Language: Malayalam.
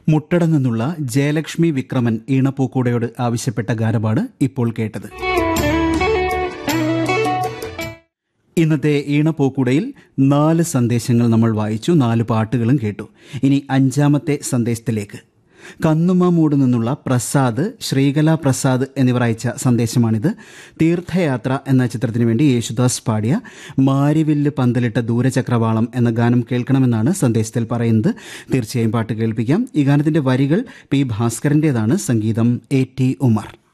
മുട്ടട നിന്നുള്ള ജയലക്ഷ്മി വിക്രമൻ ഈണപ്പൂക്കൂടയോട് ആവശ്യപ്പെട്ട ഗാനമാണ് ഇപ്പോൾ കേട്ടത് ഇന്നത്തെ ഈണപ്പൂക്കൂടയിൽ നാല് സന്ദേശങ്ങൾ നമ്മൾ വായിച്ചു നാല് പാട്ടുകളും കേട്ടു ഇനി അഞ്ചാമത്തെ സന്ദേശത്തിലേക്ക് കന്നുമാമൂട് നിന്നുള്ള പ്രസാദ് ശ്രീകല പ്രസാദ് എന്നിവർ അയച്ച സന്ദേശമാണിത് തീർത്ഥയാത്ര എന്ന ചിത്രത്തിന് വേണ്ടി യേശുദാസ് പാടിയ മാരിവില്ല് പന്തലിട്ട ദൂരചക്രവാളം എന്ന ഗാനം കേൾക്കണമെന്നാണ് സന്ദേശത്തിൽ പറയുന്നത് തീർച്ചയായും പാട്ട് കേൾപ്പിക്കാം ഈ ഗാനത്തിന്റെ വരികൾ പി ഭാസ്കരന്റേതാണ് സംഗീതം എ ടി ഉമർ